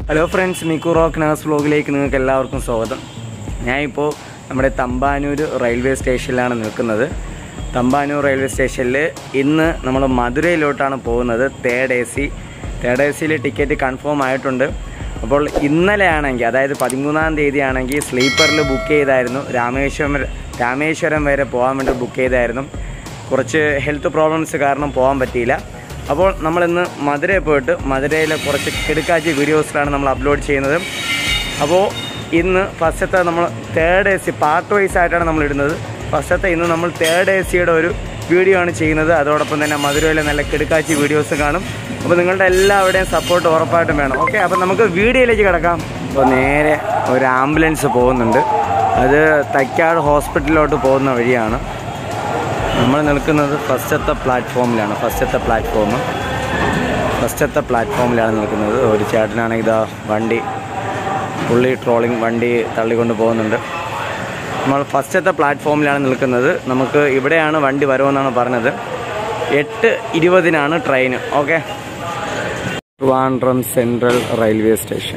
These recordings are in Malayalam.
hello friends Mikku rock nurse വ്ലോഗിലേക്ക് നിങ്ങൾക്ക് എല്ലാവർക്കും സ്വാഗതം ഞാനിപ്പോൾ നമ്മുടെ തമ്പാനൂർ റെയിൽവേ സ്റ്റേഷനിലാണ് നിൽക്കുന്നത് തമ്പാനൂർ റെയിൽവേ സ്റ്റേഷനിൽ ഇന്ന് നമ്മൾ മധുരയിലോട്ടാണ് പോകുന്നത് third A C third A സിയിൽ ടിക്കറ്റ് കൺഫേം ആയിട്ടുണ്ട് അപ്പോൾ ഇന്നലെ ആണെങ്കിൽ അതായത് പതിമൂന്നാം തീയതി ആണെങ്കിൽ സ്ലീപ്പറിൽ ബുക്ക് ചെയ്തായിരുന്നു രാമേശ്വരം രാമേശ്വരം വരെ പോകാൻ വേണ്ടി ബുക്ക് ചെയ്തായിരുന്നു കുറച്ച് ഹെൽത്ത് പ്രോബ്ലംസ് കാരണം പോകാൻ പറ്റിയില്ല അപ്പോൾ നമ്മളിന്ന് മധുരയിൽ പോയിട്ട് മധുരയിലെ കുറച്ച് കിടുക്കാച്ചി വീഡിയോസിലാണ് നമ്മൾ അപ്ലോഡ് ചെയ്യുന്നത് അപ്പോൾ ഇന്ന് ഫസ്റ്റത്തെ നമ്മൾ third A C part wise ആയിട്ടാണ് നമ്മൾ ഇടുന്നത് ഫസ്റ്റത്തെ ഇന്ന് നമ്മൾ തേർഡ് എ സിയുടെ ഒരു വീഡിയോ ആണ് ചെയ്യുന്നത് അതോടൊപ്പം തന്നെ മധുരയിലെ നല്ല കിടുക്കാച്ചി വീഡിയോസ് കാണും അപ്പോൾ നിങ്ങളുടെ എല്ലാവരുടെയും സപ്പോർട്ട് ഉറപ്പായിട്ടും വേണം ഓക്കെ അപ്പോൾ നമുക്ക് വീഡിയോയിലേക്ക് കിടക്കാം അപ്പോൾ നേരെ ഒരു ആംബുലൻസ് പോകുന്നുണ്ട് അത് തൈക്കാട് ഹോസ്പിറ്റലിലോട്ട് പോകുന്ന വഴിയാണ് നമ്മൾ നിൽക്കുന്നത് ഫസ്റ്റത്തെ പ്ലാറ്റ്ഫോമിലാണ് ഫസ്റ്റത്തെ പ്ലാറ്റ്ഫോം ഫസ്റ്റത്തെ പ്ലാറ്റ്ഫോമിലാണ് നിൽക്കുന്നത് ഒരു ചേട്ടനാണെങ്കിൽ ഇതാ വണ്ടി പുള്ളി ട്രോളിങ് വണ്ടി തള്ളിക്കൊണ്ട് പോകുന്നുണ്ട് നമ്മൾ ഫസ്റ്റത്തെ പ്ലാറ്റ്ഫോമിലാണ് നിൽക്കുന്നത് നമുക്ക് ഇവിടെയാണ് വണ്ടി വരുമെന്നാണ് പറഞ്ഞത് എട്ട് ഇരുപതിനാണ് train okay Trivandrum central railway station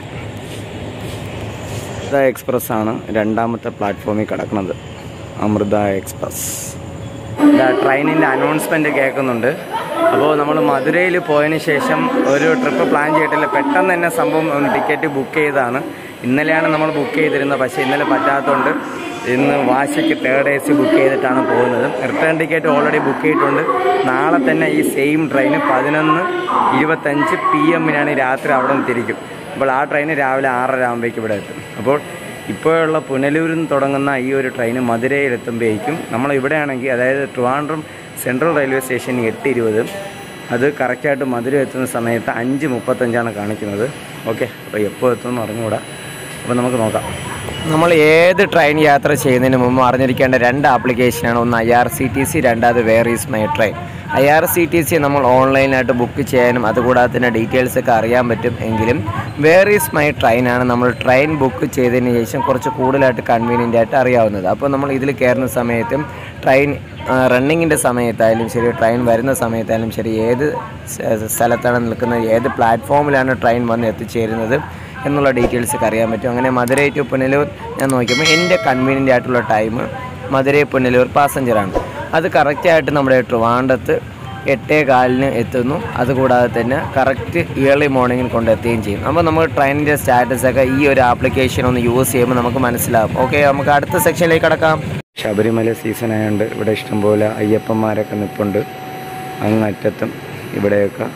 Amrita express ആണ് രണ്ടാമത്തെ പ്ലാറ്റ്ഫോമിൽ കിടക്കുന്നത് അമൃത എക്സ്പ്രസ് ട്രെയിനിൻ്റെ അനൗൺസ്മെൻറ്റ് കേൾക്കുന്നുണ്ട് അപ്പോൾ നമ്മൾ മധുരയിൽ പോയതിന് ശേഷം ഒരു ട്രിപ്പ് പ്ലാൻ ചെയ്തിട്ടില്ല പെട്ടെന്ന് തന്നെ സംഭവം ടിക്കറ്റ് ബുക്ക് ചെയ്തതാണ് ഇന്നലെയാണ് നമ്മൾ ബുക്ക് ചെയ്തിരുന്നത് പക്ഷേ ഇന്നലെ പറ്റാത്തതുകൊണ്ട് ഇന്ന് വാശിക്ക് തേർഡ് എ സി ബുക്ക് ചെയ്തിട്ടാണ് പോകുന്നത് റിട്ടേൺ ടിക്കറ്റ് ഓൾറെഡി ബുക്ക് ചെയ്തിട്ടുണ്ട് നാളെ തന്നെ ഈ സെയിം ട്രെയിൻ പതിനൊന്ന് ഇരുപത്തഞ്ച് പി എമ്മിനാണ് രാത്രി അവിടെ നിന്ന് തിരിക്കും അപ്പോൾ ആ ട്രെയിൻ രാവിലെ ആറര ആകുമ്പോഴേക്കും ഇവിടെ എത്തും അപ്പോൾ ഇപ്പോഴുള്ള പുനലൂരിൽ നിന്ന് തുടങ്ങുന്ന ഈ ഒരു ട്രെയിൻ മധുരയിൽ എത്തുമ്പോഴേക്കും നമ്മൾ ഇവിടെയാണെങ്കിൽ അതായത് ട്രിവാൻഡ്രം സെൻട്രൽ റെയിൽവേ സ്റ്റേഷനിൽ എട്ട് ഇരുപത് അത് കറക്റ്റായിട്ട് മധുര എത്തുന്ന സമയത്ത് അഞ്ച് മുപ്പത്തഞ്ചാണ് കാണിക്കുന്നത് ഓക്കെ അപ്പോൾ എപ്പോൾ എത്തുമെന്ന് അറിഞ്ഞുകൂടാ അപ്പോൾ നമുക്ക് നോക്കാം നമ്മൾ ഏത് ട്രെയിൻ യാത്ര ചെയ്യുന്നതിന് മുമ്പ് അറിഞ്ഞിരിക്കേണ്ട രണ്ട് ആപ്ലിക്കേഷനാണ് ഒന്ന് I R C T C രണ്ടാമത് where is my train I R C T C നമ്മൾ ഓൺലൈനായിട്ട് ബുക്ക് ചെയ്യാനും അതുകൂടാതെ തന്നെ ഡീറ്റെയിൽസ് ഒക്കെ അറിയാൻ പറ്റും എങ്കിലും വേർ ഈസ് മൈ ട്രെയിനാണ് നമ്മൾ ട്രെയിൻ ബുക്ക് ചെയ്തതിന് ശേഷം കുറച്ച് കൂടുതലായിട്ട് കൺവീനിയൻ്റ് ആയിട്ട് അറിയാവുന്നത് അപ്പോൾ നമ്മൾ ഇതിൽ കയറുന്ന സമയത്തും ട്രെയിൻ റണ്ണിങ്ങിൻ്റെ സമയത്തായാലും ശരി ട്രെയിൻ വരുന്ന സമയത്തായാലും ശരി ഏത് സ്ഥ- സ്ഥലത്താണ് നിൽക്കുന്നത് ഏത് പ്ലാറ്റ്ഫോമിലാണ് ട്രെയിൻ വന്ന് എത്തിച്ചേരുന്നത് എന്നുള്ള ഡീറ്റെയിൽസ് ഒക്കെ അറിയാൻ പറ്റും അങ്ങനെ മധുരൈ ടു പുനലൂർ ഞാൻ നോക്കിയപ്പോൾ എൻ്റെ കൺവീനിയൻ്റ് ആയിട്ടുള്ള ടൈം മധുരൈ പുനലൂർ പാസഞ്ചറാണ് അത് കറക്റ്റായിട്ട് നമ്മുടെ ട്രിവാൻഡത്ത് എട്ടേ കാലിന് എത്തുന്നു അതുകൂടാതെ തന്നെ കറക്റ്റ് ഇയർലി മോർണിംഗിൽ കൊണ്ടെത്തുകയും ചെയ്യും അപ്പോൾ നമുക്ക് ട്രെയിനിൻ്റെ സ്റ്റാറ്റസ് ഒക്കെ ഈ ഒരു ആപ്ലിക്കേഷൻ ഒന്ന് യൂസ് ചെയ്യുമ്പോൾ നമുക്ക് മനസ്സിലാവും ഓക്കെ നമുക്ക് അടുത്ത സെക്ഷനിലേക്ക് കടക്കാം ശബരിമല സീസൺ ആയതുകൊണ്ട് ഇവിടെ ഇഷ്ടംപോലെ അയ്യപ്പന്മാരൊക്കെ നിൽപ്പുണ്ട് അങ്ങറ്റത്തും ഇവിടെയൊക്കെ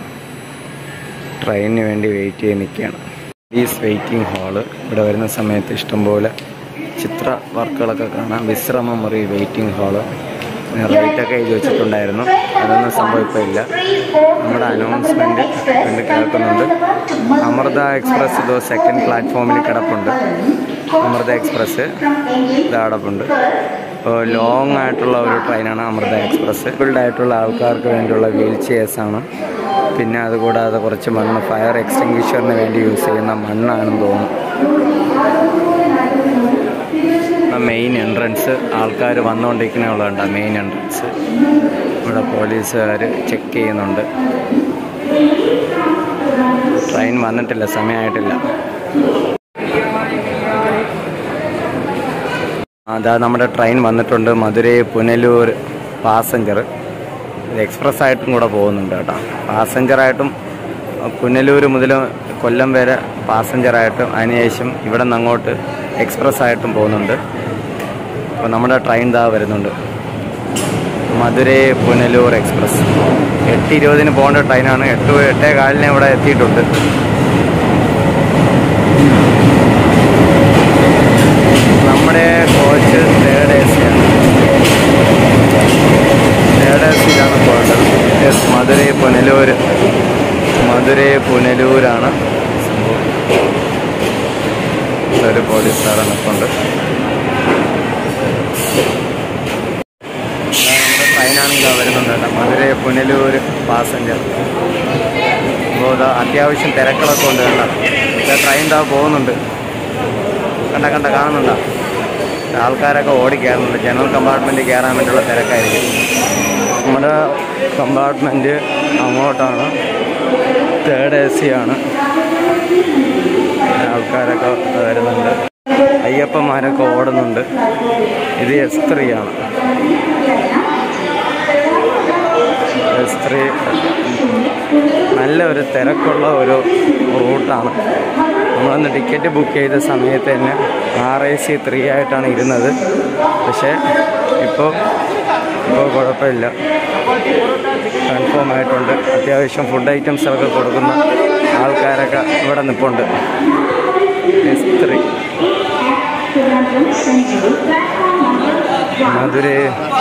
ട്രെയിനിന് വേണ്ടി വെയിറ്റ് ചെയ്ത് നിൽക്കുകയാണ് ഈസ് വെയിറ്റിംഗ് ഹാള് ഇവിടെ വരുന്ന സമയത്ത് ഇഷ്ടംപോലെ ചിത്ര വർക്കുകളൊക്കെ കാണാം വിശ്രമ മുറി വെയിറ്റിംഗ് ഹാള് റേറ്റൊക്കെ എഴുതി വെച്ചിട്ടുണ്ടായിരുന്നു അതൊന്നും സംഭവം ഇപ്പോൾ ഇല്ല നമ്മുടെ അനൗൺസ്മെൻറ്റ് കണ്ട് കേൾക്കുന്നുണ്ട് അമൃത എക്സ്പ്രസ് ഇതോ സെക്കൻഡ് പ്ലാറ്റ്ഫോമിൽ കിടപ്പുണ്ട് അമൃത എക്സ്പ്രസ് ഇത് കിടപ്പുണ്ട് ഇപ്പോൾ ലോങ് ആയിട്ടുള്ള ഒരു ട്രെയിനാണ് അമൃത എക്സ്പ്രസ് ഫിൽഡ് ആയിട്ടുള്ള ആൾക്കാർക്ക് വേണ്ടിയുള്ള വീൽ ചെയർസാണ് പിന്നെ അതുകൂടാതെ കുറച്ച് മണ്ണ് ഫയർ എക്സ്റ്റിങ്വിഷറിന് വേണ്ടി യൂസ് ചെയ്യുന്ന മണ്ണാണെന്ന് തോന്നുന്നു മെയിൻ എൻട്രൻസ് ആൾക്കാർ വന്നുകൊണ്ടിരിക്കുന്നതുള്ളതുണ്ട് മെയിൻ എൻട്രൻസ് ഇവിടെ പോലീസുകാർ ചെക്ക് ചെയ്യുന്നുണ്ട് ട്രെയിൻ വന്നിട്ടില്ല സമയമായിട്ടില്ല അതാ നമ്മുടെ ട്രെയിൻ വന്നിട്ടുണ്ട് മധുരൈ പുനലൂർ പാസഞ്ചർ ഇത് എക്സ്പ്രസ് ആയിട്ടും കൂടെ പോകുന്നുണ്ട് കേട്ടോ പാസഞ്ചറായിട്ടും പുനലൂർ മുതൽ കൊല്ലം വരെ പാസഞ്ചറായിട്ടും അതിനുശേഷം ഇവിടെ നിന്ന് അങ്ങോട്ട് എക്സ്പ്രസ് ആയിട്ടും പോകുന്നുണ്ട് അപ്പോൾ നമ്മുടെ ട്രെയിൻ ദാ വരുന്നുണ്ട് മധുരൈ പുനലൂർ എക്സ്പ്രസ് എട്ട് ഇരുപതിന് പോകേണ്ട ട്രെയിനാണ് എട്ട് എട്ടേ കാലിന് ഇവിടെ എത്തിയിട്ടുണ്ട് നമ്മുടെ കോച്ച് തേർഡ് എ സി ആണ് തേർഡ് എ സിയിലാണ് പോകേണ്ടത് യെസ് മധുരൈ പുനലൂർ മധുരൈ പുനലൂരാണ് സംഭവം ഒരു പോലീസുകാരൻ നിൽപ്പുണ്ട് നമ്മുടെ ട്രെയിനാണെങ്കിൽ വരുന്നുണ്ട് കേട്ടോ മധുരൈ പുനലൂർ പാസഞ്ചർ അപ്പോൾ ഇതാ അത്യാവശ്യം തിരക്കുകളൊക്കെ ഉണ്ട് കേട്ടോ ഇതാ ട്രെയിൻ ഇതാ പോകുന്നുണ്ട് കണ്ട കണ്ട കാണുന്നുണ്ടോ ആൾക്കാരൊക്കെ ഓടി കയറുന്നുണ്ട് ജനറൽ കമ്പാർട്ട്മെൻറ്റ് കയറാൻ വേണ്ടിയുള്ള തിരക്കായിരിക്കും നമ്മുടെ കമ്പാർട്ട്മെൻറ്റ് അങ്ങോട്ടാണ് തേർഡ് എ സി ആണ് ആൾക്കാരൊക്കെ വരുന്നുണ്ട് അയ്യപ്പന്മാരൊക്കെ ഓടുന്നുണ്ട് ഇത് എസ് ത്രീ ആണ് എസ് ത്രീ നല്ല ഒരു തിരക്കുള്ള ഒരു റൂട്ടാണ് നമ്മളന്ന് ടിക്കറ്റ് ബുക്ക് ചെയ്ത സമയത്ത് തന്നെ ആർ ഐ സി ത്രീ ആയിട്ടാണ് ഇരുന്നത് പക്ഷേ ഇപ്പോൾ ഇപ്പോൾ കുഴപ്പമില്ല കൺഫേം ആയിട്ടുണ്ട് അത്യാവശ്യം ഫുഡ് ഐറ്റംസ് ഒക്കെ കൊടുക്കുന്ന ആൾക്കാരൊക്കെ ഇവിടെ നിൽപ്പുണ്ട് എസ് ത്രീ മധുരേ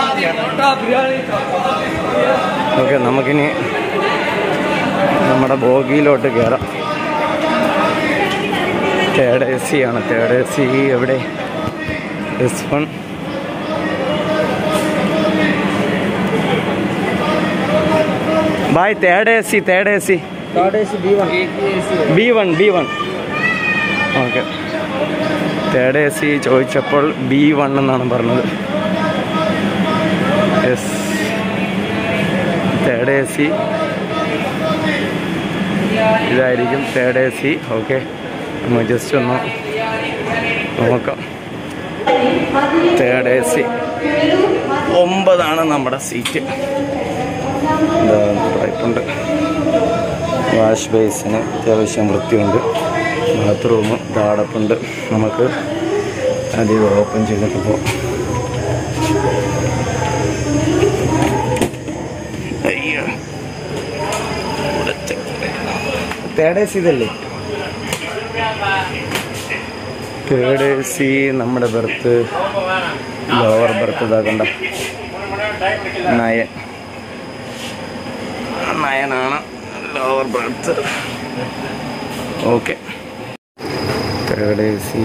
ഓക്കെ നമുക്കിനി നമ്മുടെ ബോഗിയിലോട്ട് കയറാം തേർഡ് എ സി ആണ് തേർഡ് എ സി എവിടെ എസ് വൺ ബായ് third A C third A C B one B one okay third A C ചോദിച്ചപ്പോൾ ബി വൺ എന്നാണ് പറഞ്ഞത് യെസ് തേർഡ് എ സി ഇതായിരിക്കും തേർഡ് എ സി ഓക്കെ നമ്മൾ ജസ്റ്റ് ഒന്ന് നോക്കാം തേർഡ് എ സി ഒമ്പതാണ് നമ്മുടെ സീറ്റ് പൈപ്പുണ്ട് വാഷ് ബേസിന് അത്യാവശ്യം വൃത്തിയുണ്ട് ബാത്റൂം ദാടപ്പുണ്ട് നമുക്ക് അധികം ഓപ്പൺ ചെയ്തിട്ട് പോകാം അയ്യോ തേർഡ് എ സി ഇതല്ലേ തേർഡ് എ സി നമ്മുടെ ബർത്ത് ലോവർ ബർത്ത് ഇതാക്കണ്ട നയൻ നയനാണ് lower berth okay third A C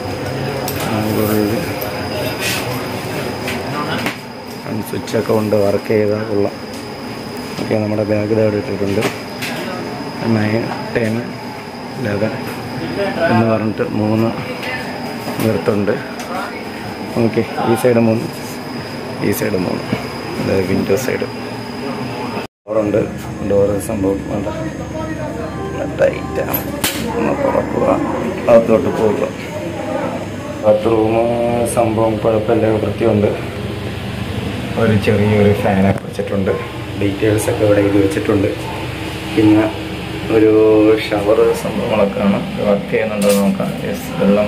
സ്വിച്ചൊക്കെ ഉണ്ട് വർക്ക് ചെയ്താൽ കൊള്ളാം ഓക്കെ നമ്മുടെ ബാഗ് ഇതവിടെ ഇട്ടിട്ടുണ്ട് നയൻ ടെൻ ലെവൻ എന്ന് പറഞ്ഞിട്ട് മൂന്ന് നിർത്തുണ്ട് ഓക്കെ ഈ സൈഡ് മൂന്ന് ഈ സൈഡ് മൂന്ന് അതായത് വിൻഡോ സൈഡ് ഡോറുണ്ട് ഡോറ് സംഭവം വേണ്ട ടൈറ്റാണ് ഒന്ന് തുറക്കുക അകത്തോട്ട് പോവുക ബാത്റൂം സംഭവം കുഴപ്പമില്ല വൃത്തിയുണ്ട് ഒരു ചെറിയൊരു ഫാനൊക്കെ വെച്ചിട്ടുണ്ട് ഡീറ്റെയിൽസ് ഒക്കെ ഇവിടെ എഴുതി വെച്ചിട്ടുണ്ട് പിന്നെ ഒരു ഷവർ സംഭവങ്ങളൊക്കെയാണ് വർക്ക് ചെയ്യുന്നുണ്ടോ എന്ന് നോക്കാം യെസ് വെള്ളം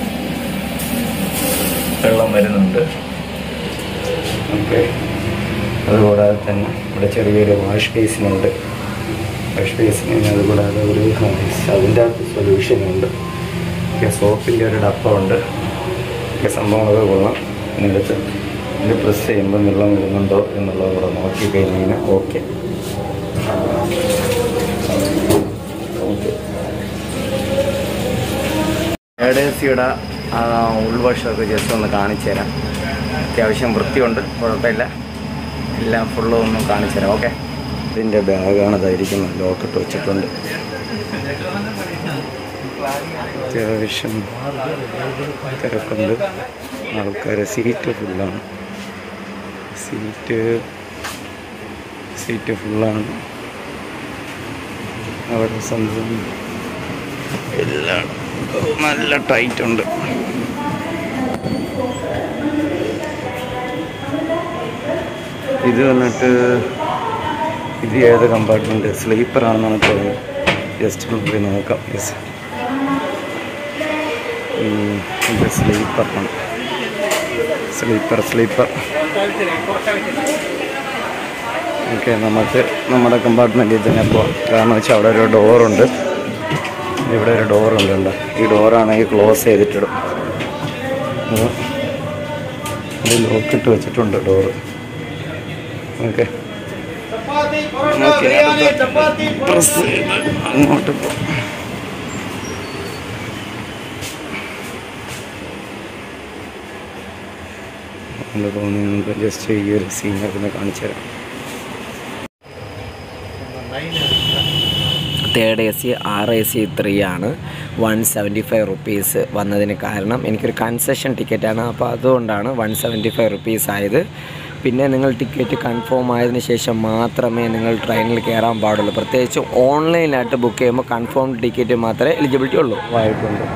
വെള്ളം വരുന്നുണ്ട് ഓക്കെ അതുകൂടാതെ തന്നെ ഇവിടെ ചെറിയൊരു വാഷ് ബേസിനുണ്ട് വാഷ് ബേസിന് അതുകൂടാതെ ഒരു അതിൻ്റെ അകത്ത് സൊല്യൂഷനുണ്ട് ഓക്കെ സോപ്പിൻ്റെ ഒരു ഡപ്പ ഉണ്ട് ഒക്കെ സംഭവങ്ങളൊക്കെ കൊള്ളാം എന്നിട്ട് ഇത് പ്രസ് ചെയ്യുമ്പോൾ വെള്ളം വരുന്നുണ്ടോ എന്നുള്ളത് കൂടെ നോക്കി കഴിഞ്ഞാൽ ഓക്കെ ഓക്കെ എ സിയുടെ ഉൾവശമൊക്കെ ജസ്റ്റ് ഒന്ന് കാണിച്ചു തരാം അത്യാവശ്യം വൃത്തിയുണ്ട് കുഴപ്പമില്ല എല്ലാം ഫുള്ളും ഒന്ന് കാണിച്ചു തരാം ഓക്കെ ഇതിൻ്റെ ബാഗാണ് ഇതായിരിക്കുന്നത് ലോക്കിട്ട് വെച്ചിട്ടുണ്ട് അത്യാവശ്യം തിരക്കുണ്ട് ആൾക്കാർ സീറ്റ് ഫുള്ളാണ് സീറ്റ് സീറ്റ് ഫുള്ളാണ് അവിടെ സംഭവം എല്ലാം നല്ല ടൈറ്റ് ഉണ്ട് ഇത് വന്നിട്ട് ഇത് ഏത് കമ്പാർട്ട്മെൻറ്റ് സ്ലീപ്പർ ആണെന്നാണ് തോന്നുന്നത് ജസ്റ്റ് ഒന്ന് പോയി നോക്കാം യെസ് ഇത് സ്ലീപ്പറാണ് സ്ലീപ്പർ സ്ലീപ്പർ ഓക്കെ നമുക്ക് നമ്മുടെ കമ്പാർട്ട്മെൻറ്റിൽ തന്നെ പോവാം കാരണം വെച്ചാൽ അവിടെ ഒരു ഡോറുണ്ട് ഇവിടെ ഒരു ഡോറുണ്ട് ഉണ്ട് ഈ ഡോറാണെങ്കിൽ ക്ലോസ് ചെയ്തിട്ടിടും ഇത് ഇത് ലോക്കിട്ട് വെച്ചിട്ടുണ്ട് ഡോറ് ഓക്കെ പ്രസ് ചെയ്ത് അങ്ങോട്ട് പോകാം നല്ല തോന്നി നമുക്ക് ജസ്റ്റ് ഈ ഒരു സീനൊക്കെ ഒന്ന് കാണിച്ചു തരാം third A C R A C three ആണ് വൺ സെവൻറ്റി ഫൈവ് റുപ്പീസ് വന്നതിന് കാരണം എനിക്കൊരു കൺസെഷൻ ടിക്കറ്റാണ് അപ്പോൾ അതുകൊണ്ടാണ് വൺ സെവൻറ്റി ഫൈവ് റുപ്പീസ് ആയത് പിന്നെ നിങ്ങൾ ടിക്കറ്റ് കൺഫേം ആയതിനു ശേഷം മാത്രമേ നിങ്ങൾ ട്രെയിനിൽ കയറാൻ പാടുള്ളൂ പ്രത്യേകിച്ച് ഓൺലൈനായിട്ട് ബുക്ക് ചെയ്യുമ്പോൾ കൺഫേം ടിക്കറ്റ് മാത്രമേ എലിജിബിലിറ്റി ഉള്ളൂ വായിട്ടുണ്ട്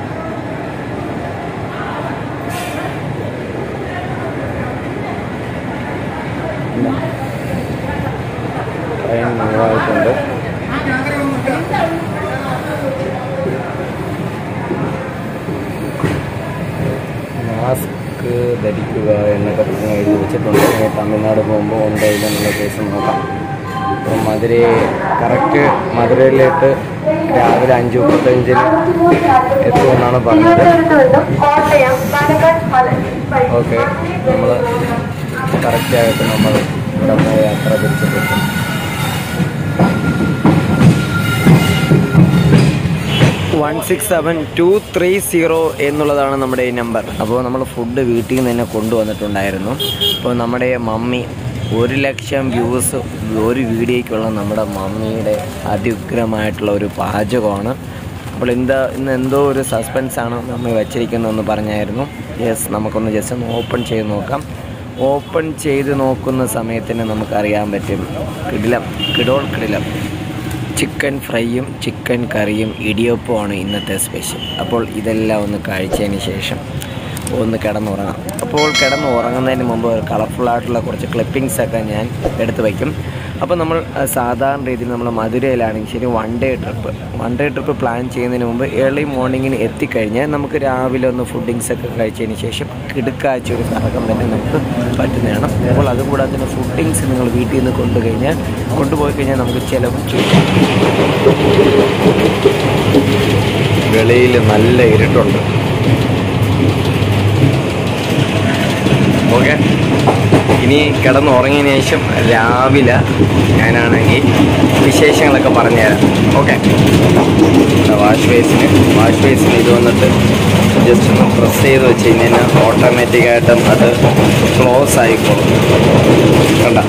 ട്രെയിൻ മൂവായിട്ടുണ്ട് മാസ്ക് ധരിക്കുക എന്നൊക്കെ പറഞ്ഞ് എഴുതി വെച്ചിട്ടുണ്ട് ഇനി തമിഴ്നാട് പോകുമ്പോൾ ഉണ്ടോ ഇല്ലെന്നുള്ള കേസ് നോക്കാം അപ്പം മധുര കറക്റ്റ് മധുരയിലേക്ക് രാവിലെ അഞ്ച് മുപ്പത്തഞ്ചിന് എത്തുമെന്നാണ് പറഞ്ഞത് ഓക്കെ നമ്മൾ കറക്റ്റായിട്ട് നമ്മൾ ഇവിടെ നിന്ന് യാത്ര തിരിച്ചിട്ടുണ്ട് one six seven two three zero എന്നുള്ളതാണ് നമ്മുടെ ഈ നമ്പർ അപ്പോൾ നമ്മൾ ഫുഡ് വീട്ടിൽ നിന്ന് തന്നെ കൊണ്ടുവന്നിട്ടുണ്ടായിരുന്നു അപ്പോൾ നമ്മുടെ മമ്മി ഒരു ലക്ഷം വ്യൂസ് ഒരു വീഡിയോയ്ക്കുള്ള നമ്മുടെ മമ്മിയുടെ അതിുഗ്രമായിട്ടുള്ള ഒരു പാചകമാണ് അപ്പോൾ എന്താ ഇന്ന് എന്തോ ഒരു സസ്പെൻസാണ് മമ്മി വച്ചിരിക്കുന്നതെന്ന് പറഞ്ഞായിരുന്നു യെസ് നമുക്കൊന്ന് ജസ്റ്റ് ഒന്ന് ഓപ്പൺ ചെയ്ത് നോക്കാം ഓപ്പൺ ചെയ്ത് നോക്കുന്ന സമയത്തിന് നമുക്കറിയാൻ പറ്റും കിടിലം കിടോൾ കിടിലം ചിക്കൻ ഫ്രൈയും ചിക്കൻ കറിയും ഇടിയപ്പവുമാണ് ഇന്നത്തെ സ്പെഷ്യൽ അപ്പോൾ ഇതെല്ലാം ഒന്ന് കഴിച്ചതിന് ശേഷം ഒന്ന് കിടന്നുറങ്ങാം അപ്പോൾ കിടന്ന് ഉറങ്ങുന്നതിന് മുമ്പ് ഒരു കളർഫുള്ളായിട്ടുള്ള കുറച്ച് ക്ലിപ്പിങ്സ് ഒക്കെ ഞാൻ എടുത്ത് വയ്ക്കും അപ്പോൾ നമ്മൾ ആ, സാധാരണ രീതിയിൽ നമ്മൾ മധുരയിലാണെങ്കിൽ ശരി one day trip one day trip plan ചെയ്യുന്നതിന് മുമ്പ് ഏർലി മോർണിംഗിന് എത്തിക്കഴിഞ്ഞാൽ നമുക്ക് രാവിലെ ഒന്ന് ഫുഡിങ്സ് ഒക്കെ കഴിച്ചതിന് ശേഷം കിടുക്കാഴ്ച ഒരു കറക്കം തന്നെ നമുക്ക് പറ്റുന്നതാണ് അപ്പോൾ അതുകൂടാതെ തന്നെ ഫുഡിങ്സ് നിങ്ങൾ വീട്ടിൽ നിന്ന് കൊണ്ടുകഴിഞ്ഞാൽ കൊണ്ടുപോയി കഴിഞ്ഞാൽ നമുക്ക് ചിലവ് വെളിയിൽ നല്ല ഇരുട്ടുണ്ട് ഓക്കെ ഇനി കിടന്ന് ഉറങ്ങിയതിന് ശേഷം രാവിലെ ഞാനാണെങ്കിൽ വിശേഷങ്ങളൊക്കെ പറഞ്ഞുതരാം okay wash basin wash basin ഇത് വന്നിട്ട് ജസ്റ്റ് ഒന്ന് പ്രസ് ചെയ്ത് വെച്ച് കഴിഞ്ഞാൽ ഓട്ടോമാറ്റിക്കായിട്ടും അത് ക്ലോസ് ആയിക്കോളും കണ്ട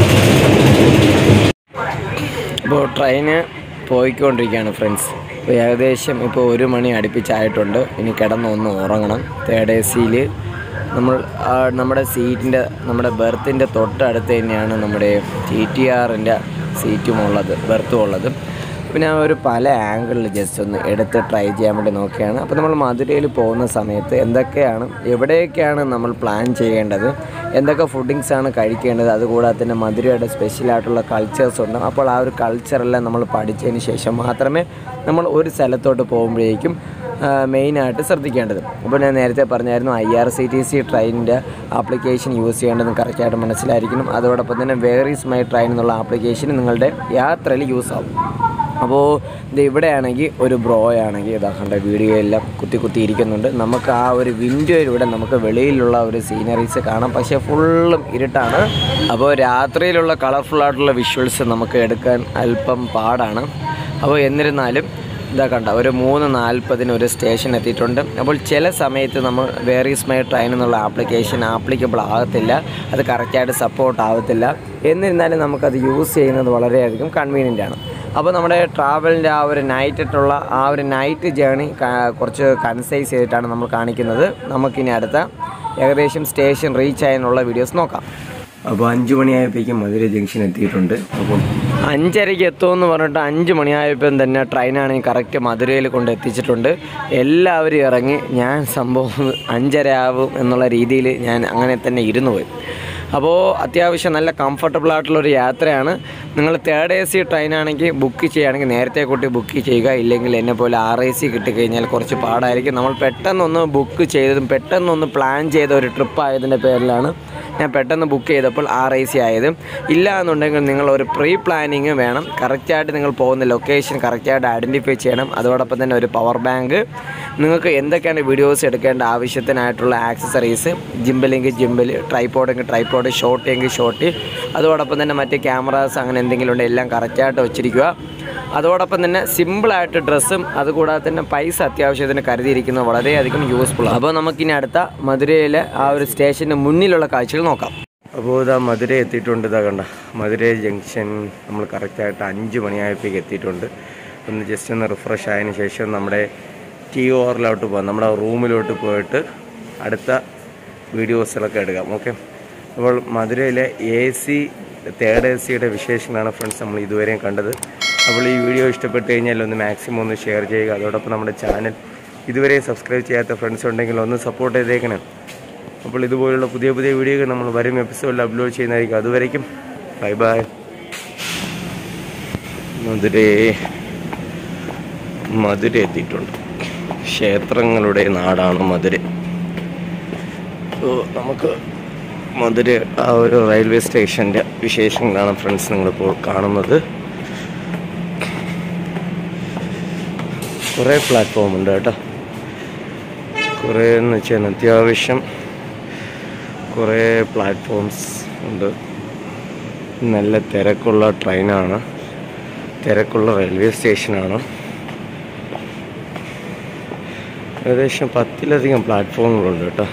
ഇപ്പോൾ ട്രെയിന് പോയിക്കൊണ്ടിരിക്കുകയാണ് ഫ്രണ്ട്സ് ഇപ്പോൾ ഏകദേശം ഇപ്പോൾ ഒരു മണി അടുപ്പിച്ചായിട്ടുണ്ട് ഇനി കിടന്ന് ഒന്ന് ഉറങ്ങണം തേർഡ് എ സിയിൽ നമ്മൾ ആ, നമ്മുടെ സീറ്റിൻ്റെ നമ്മുടെ ബെർത്തിൻ്റെ തൊട്ടടുത്ത് തന്നെയാണ് നമ്മുടെ ടി ടി ആറിൻ്റെ സീറ്റും ഉള്ളത് ബെർത്തും ഉള്ളത് പിന്നെ ആ ഒരു പല ആംഗിളിൽ ജസ്റ്റ് ഒന്ന് എടുത്ത് ട്രൈ ചെയ്യാൻ വേണ്ടി നോക്കുകയാണ് അപ്പോൾ നമ്മൾ മധുരയിൽ പോകുന്ന സമയത്ത് എന്തൊക്കെയാണ് എവിടെയൊക്കെയാണ് നമ്മൾ പ്ലാൻ ചെയ്യേണ്ടത് എന്തൊക്കെ ഫുഡിങ്സ് ആണ് കഴിക്കേണ്ടത് അതുകൂടാതെ തന്നെ മധുരയുടെ സ്പെഷ്യലായിട്ടുള്ള കൾച്ചേഴ്സ് ഉണ്ട് അപ്പോൾ ആ ഒരു കൾച്ചറെല്ലാം നമ്മൾ പഠിച്ചതിന് ശേഷം മാത്രമേ നമ്മൾ ഒരു സ്ഥലത്തോട്ട് പോകുമ്പോഴേക്കും മെയിനായിട്ട് ശ്രദ്ധിക്കേണ്ടത് അപ്പോൾ ഞാൻ നേരത്തെ പറഞ്ഞായിരുന്നു I R C T C ട്രെയിനിൻ്റെ ആപ്ലിക്കേഷൻ യൂസ് ചെയ്യേണ്ടതെന്ന് കറക്റ്റായിട്ട് മനസ്സിലായിരിക്കണം അതോടൊപ്പം തന്നെ വേറീസ് മൈ ട്രെയിൻ എന്നുള്ള ആപ്ലിക്കേഷൻ നിങ്ങളുടെ യാത്രയിൽ യൂസ് ആവും അപ്പോൾ ഇത് ഇവിടെയാണെങ്കിൽ ഒരു ബ്രോ ആണെങ്കിൽ ഇതാ കണ്ട വീഡിയോ എല്ലാം കുത്തി കുത്തി ഇരിക്കുന്നുണ്ട് നമുക്ക് ആ ഒരു വിൻഡോയിലൂടെ നമുക്ക് വെളിയിലുള്ള ഒരു സീനറീസ് കാണാം പക്ഷേ ഫുള്ളും ഇരുട്ടാണ് അപ്പോൾ രാത്രിയിലുള്ള കളർഫുൾ ആയിട്ടുള്ള വിഷ്വൽസ് നമുക്ക് എടുക്കാൻ അല്പം പാടാണ് അപ്പോൾ എന്നിരുന്നാലും ഇതാ കണ്ട ഒരു മൂന്ന് നാൽപ്പതിന് ഒരു സ്റ്റേഷൻ എത്തിയിട്ടുണ്ട് അപ്പോൾ ചില സമയത്ത് നമ്മൾ വേർ ഈസ് മൈ ട്രെയിൻ എന്നുള്ള ആപ്ലിക്കേഷൻ ആപ്ലിക്കബിൾ ആകത്തില്ല അത് കറക്റ്റായിട്ട് സപ്പോർട്ട് ആകത്തില്ല എന്നിരുന്നാലും നമുക്കത് യൂസ് ചെയ്യുന്നത് വളരെയധികം കൺവീനിയൻ്റ് ആണ് അപ്പോൾ നമ്മുടെ ട്രാവലിൻ്റെ ആ ഒരു നൈറ്റിട്ടുള്ള ആ ഒരു നൈറ്റ് ജേണി കുറച്ച് കൺസൈസ് ചെയ്തിട്ടാണ് നമ്മൾ കാണിക്കുന്നത് നമുക്കിനി അടുത്ത ഏകദേശം സ്റ്റേഷൻ റീച്ച് ആയതിനുള്ള വീഡിയോസ് നോക്കാം അപ്പോൾ അഞ്ച് മണിയായപ്പോഴേക്കും മധുര ജംഗ്ഷൻ എത്തിയിട്ടുണ്ട് അപ്പം അഞ്ചരയ്ക്ക് എത്തുമെന്ന് പറഞ്ഞിട്ട് അഞ്ച് മണിയായപ്പം തന്നെ ട്രെയിനാണെങ്കിൽ കറക്റ്റ് മധുരയിൽ കൊണ്ട് എത്തിച്ചിട്ടുണ്ട് എല്ലാവരും ഇറങ്ങി ഞാൻ സംഭവം അഞ്ചര ആവും എന്നുള്ള രീതിയിൽ ഞാൻ അങ്ങനെ തന്നെ ഇരുന്നു പോയി അപ്പോൾ അത്യാവശ്യം നല്ല കംഫർട്ടബിൾ ആയിട്ടുള്ള ഒരു യാത്രയാണ് നിങ്ങൾ തേർഡ് എ സി ട്രെയിനാണെങ്കിൽ ബുക്ക് ചെയ്യുകയാണെങ്കിൽ നേരത്തെ കൂട്ടി ബുക്ക് ചെയ്യുക ഇല്ലെങ്കിൽ എന്നെ പോലെ ആർ എ സി കിട്ടിക്കഴിഞ്ഞാൽ കുറച്ച് പാടായിരിക്കും നമ്മൾ പെട്ടെന്നൊന്ന് ബുക്ക് ചെയ്തതും പെട്ടെന്നൊന്ന് പ്ലാൻ ചെയ്ത ഒരു ട്രിപ്പ് ആയതിൻ്റെ പേരിലാണ് ഞാൻ പെട്ടെന്ന് ബുക്ക് ചെയ്തപ്പോൾ ആർ ഐ സി ആയത് ഇല്ല എന്നുണ്ടെങ്കിൽ നിങ്ങൾ ഒരു പ്രീ പ്ലാനിങ് വേണം കറക്റ്റായിട്ട് നിങ്ങൾ പോകുന്ന ലൊക്കേഷൻ കറക്റ്റായിട്ട് ഐഡൻറ്റിഫൈ ചെയ്യണം അതോടൊപ്പം തന്നെ ഒരു പവർ ബാങ്ക് നിങ്ങൾക്ക് എന്തൊക്കെയാണ് വീഡിയോസ് എടുക്കേണ്ട ആവശ്യത്തിനായിട്ടുള്ള ആക്സസറീസ് ജിമ്പിലെങ്കിൽ ജിമ്പിൽ ട്രൈപ്പോഡെങ്കിൽ ട്രൈപ്പോഡ് ഷോർട്ട് എങ്കിൽ ഷോർട്ട് അതോടൊപ്പം തന്നെ മറ്റ് ക്യാമറാസ് അങ്ങനെ എന്തെങ്കിലും ഉണ്ടെങ്കിൽ എല്ലാം കറക്റ്റായിട്ട് വെച്ചിരിക്കുക അതോടൊപ്പം തന്നെ സിമ്പിളായിട്ട് ഡ്രസ്സും അതുകൂടാതെ തന്നെ പൈസ അത്യാവശ്യത്തിന് കരുതിയിരിക്കുന്നത് വളരെയധികം യൂസ്ഫുൾ അപ്പോൾ നമുക്കിനി അടുത്ത മധുരയിലെ ആ ഒരു സ്റ്റേഷന് മുന്നിലുള്ള കാഴ്ചകൾ നോക്കാം അപ്പോൾ ഇതാ മധുര എത്തിയിട്ടുണ്ട് ഇതാ കണ്ട മധുര ജംഗ്ഷൻ നമ്മൾ കറക്റ്റായിട്ട് അഞ്ച് മണിയായപ്പോഴേക്ക് എത്തിയിട്ടുണ്ട് ഒന്ന് ജസ്റ്റ് ഒന്ന് റിഫ്രഷ് ആയതിനു ശേഷം നമ്മുടെ ടി ഓറിലോട്ട് പോകാം നമ്മുടെ റൂമിലോട്ട് പോയിട്ട് അടുത്ത വീഡിയോസിലൊക്കെ എടുക്കാം ഓക്കെ അപ്പോൾ മധുരയിലെ എ സി തേർഡ് എ സിയുടെ വിശേഷങ്ങളാണ് ഫ്രണ്ട്സ് നമ്മൾ ഇതുവരെയും കണ്ടത് അപ്പോൾ ഈ വീഡിയോ ഇഷ്ടപ്പെട്ട് കഴിഞ്ഞാൽ ഒന്ന് മാക്സിമം ഒന്ന് ഷെയർ ചെയ്യുക അതോടൊപ്പം നമ്മുടെ ചാനൽ ഇതുവരെ സബ്സ്ക്രൈബ് ചെയ്യാത്ത ഫ്രണ്ട്സ് ഉണ്ടെങ്കിൽ ഒന്ന് സപ്പോർട്ട് ചെയ്തേക്കണം അപ്പോൾ ഇതുപോലുള്ള പുതിയ പുതിയ വീഡിയോകൾ നമ്മൾ വരും എപ്പിസോഡിൽ അപ്ലോഡ് ചെയ്യുന്നതായിരിക്കും അതുവരയ്ക്കും ബൈ ബൈ മധുര മധുര എത്തിയിട്ടുണ്ട് ക്ഷേത്രങ്ങളുടെ നാടാണ് മധുര സോ നമുക്ക് മധുര ആ ഒരു റെയിൽവേ സ്റ്റേഷൻ്റെ വിശേഷങ്ങളാണ് ഫ്രണ്ട്സ് നിങ്ങളിപ്പോൾ കാണുന്നത് കുറേ പ്ലാറ്റ്ഫോം ഉണ്ട് കേട്ടോ കുറേ എന്ന് വെച്ചാൽ അത്യാവശ്യം കുറേ പ്ലാറ്റ്ഫോംസ് ഉണ്ട് നല്ല തിരക്കുള്ള ട്രെയിനാണ് തിരക്കുള്ള റെയിൽവേ സ്റ്റേഷനാണ് ഏകദേശം പത്തിലധികം പ്ലാറ്റ്ഫോമുകളുണ്ട് കേട്ടോ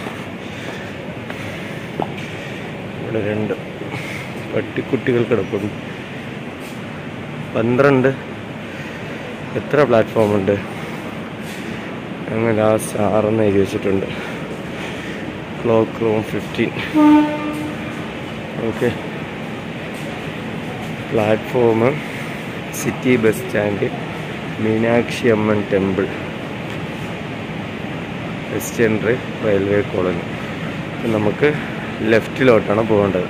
ഇവിടെ രണ്ട് പട്ടിക്കുട്ടികൾ കിടപ്പുണ്ട് പന്ത്രണ്ട് എത്ര പ്ലാറ്റ്ഫോം ഉണ്ട് അങ്ങനെ ലാസ്റ്റ് ആറെന്ന് എഴുതി വെച്ചിട്ടുണ്ട് clock room fifteen okay platform city bus stand Meenakshi Amman temple western railway colony അപ്പം നമുക്ക് ലെഫ്റ്റിലോട്ടാണ് പോകേണ്ടത്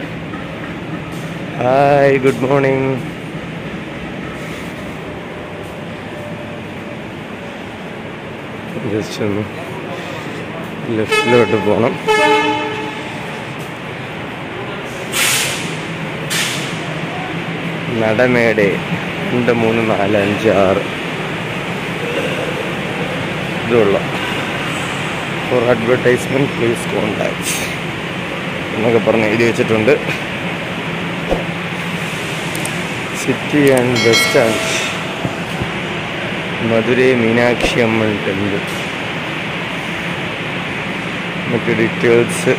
ഹായ് ഗുഡ് മോർണിംഗ് ജസ്റ്റ് ഒന്ന് ലെഫ്റ്റിലോട്ട് പോകണം നടമേടെ രണ്ട് മൂന്ന് നാല് അഞ്ച് ആറ് ഇതുള്ള ഫോർ അഡ്വർടൈസ്മെൻറ്റ് പ്ലീസ് കോണ്ടാക്ട് എന്നൊക്കെ പറഞ്ഞ് എഴുതി വെച്ചിട്ടുണ്ട് city and bus stand Madurai Meenakshi Amman temple മറ്റു ഡീറ്റെയിൽസ്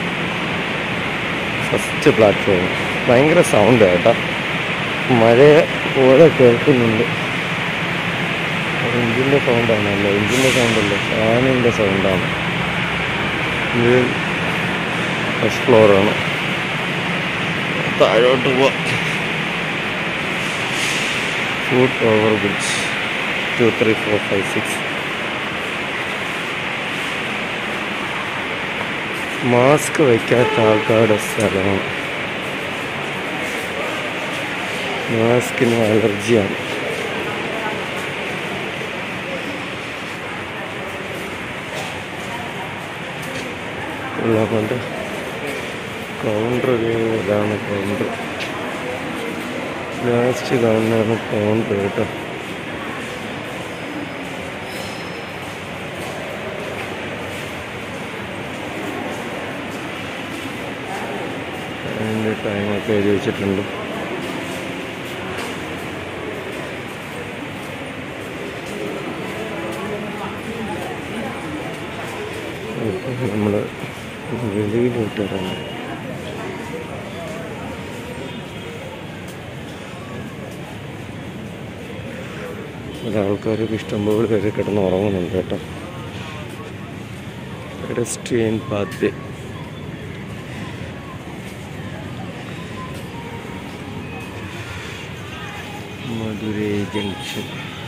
ഫസ്റ്റ് പ്ലാറ്റ്ഫോം ഭയങ്കര സൗണ്ട് കേട്ടോ മഴ പോലെ കേൾക്കുന്നുണ്ട് എഞ്ചിൻ്റെ സൗണ്ടാണല്ലോ എഞ്ചിൻ്റെ സൗണ്ടല്ലോ ഫാനിൻ്റെ സൗണ്ടാണ് ഇത് ഫസ്റ്റ് ഫ്ലോറാണ് താഴോട്ട് പോവാം foot over bridge two three four five six mask വയ്ക്കാത്ത ആൾക്കാരുടെ സ്ഥലമാണ് മാസ്കിന് അലർജിയാണ് ഉള്ള കൊണ്ട് കൗണ്ടർ ഇതാണ് കൗണ്ടർ ലാസ്റ്റ് കാണുന്നതാണ് കൗണ്ടർ കേട്ടോ അതിൻ്റെ ടൈമൊക്കെ എഴുതി വെച്ചിട്ടുണ്ട് നമ്മൾ വെളിയിലോട്ട് ഇറങ്ങി ആൾക്കാരൊക്കെ ഇഷ്ടംപോലെ പേര് കിടന്ന് ഉറങ്ങുന്നുണ്ട് കേട്ടോ പെഡസ്ട്രിയൻ പാത്ത് മധുരൈ ജംഗ്ഷൻ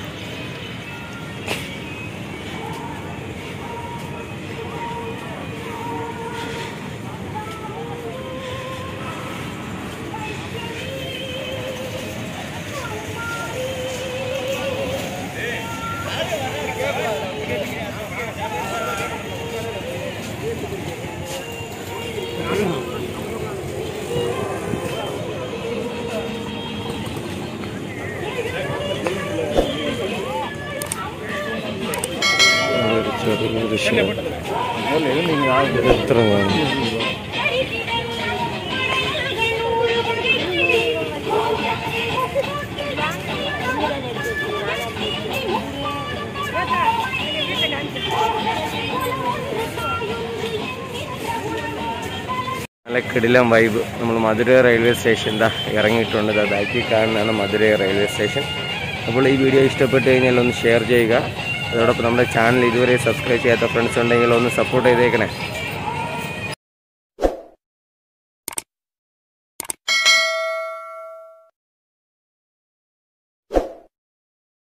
ഒരു ചെറിയൊരു ഷോ എത്ര കാണും നല്ല കിടിലം വൈബ് നമ്മൾ മധുര റെയിൽവേ സ്റ്റേഷൻ എന്താ ഇറങ്ങിയിട്ടുണ്ട് ദാ ബാക്കിൽ കാണുന്നതാണ് മധുര റെയിൽവേ സ്റ്റേഷൻ അപ്പോൾ ഈ വീഡിയോ ഇഷ്ടപ്പെട്ട് കഴിഞ്ഞാൽ ഒന്ന് ഷെയർ ചെയ്യുക അതോടൊപ്പം നമ്മുടെ ചാനൽ ഇതുവരെ സബ്സ്ക്രൈബ് ചെയ്യാത്ത ഫ്രണ്ട്സ് ഉണ്ടെങ്കിൽ ഒന്ന് സപ്പോർട്ട് ചെയ്തേക്കണേ